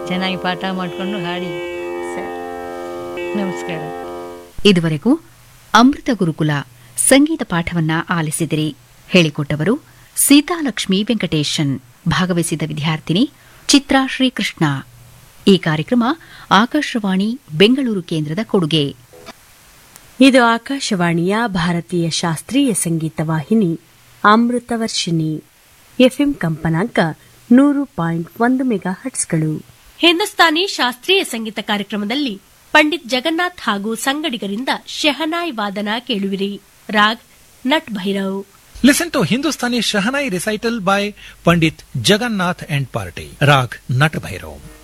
ಚೆನ್ನಾಗಿ ಪಾಠ ಮಾಡಿಕೊಂಡು ಹಾಡಿ ಸರಿ ನಮಸ್ಕಾರ ಇದುವರೆಗೂ ಅಮೃತ ಗುರುಕುಲ ಸಂಗೀತ ಪಾಠವನ್ನ ಆಲಿಸಿದಿರಿ ಹೇಳಿಕೊಟ್ಟವರು ಸೀತಾಲಕ್ಷ್ಮಿ ವೆಂಕಟೇಶನ್ ಭಾಗವಹಿಸಿದ ವಿದ್ಯಾರ್ಥಿನಿ ಚಿತ್ರಾ ಶ್ರೀಕೃಷ್ಣ ಈ ಕಾರ್ಯಕ್ರಮ ಆಕಾಶವಾಣಿ ಬೆಂಗಳೂರು ಕೇಂದ್ರದ ಕೊಡುಗೆ ಇದು ಆಕಾಶವಾಣಿಯ ಭಾರತೀಯ ಶಾಸ್ತ್ರೀಯ ಸಂಗೀತ ವಾಹಿನಿ ಅಮೃತವರ್ಷಿಣಿ ಎಫ್ಎಂ ಕಂಪನಾಂಕ ನೂರು ಪಾಯಿಂಟ್ ಒಂದು ಮೆಗಾ ಹಟ್ಸ್ಗಳು ಹಿಂದೂಸ್ತಾನಿ ಶಾಸ್ತ್ರೀಯ ಸಂಗೀತ ಕಾರ್ಯಕ್ರಮದಲ್ಲಿ ಪಂಡಿತ್ ಜಗನ್ನಾಥ್ ಹಾಗೂ ಸಂಗಡಿಗರಿಂದ ಶೆಹನಾಯ್ ವಾದನ ಕೇಳುವಿರಿ Raag Nat Bhairav Listen to Hindustani Shahanai recital by Pandit Jagannath and Party. Rag Nat Bhairav.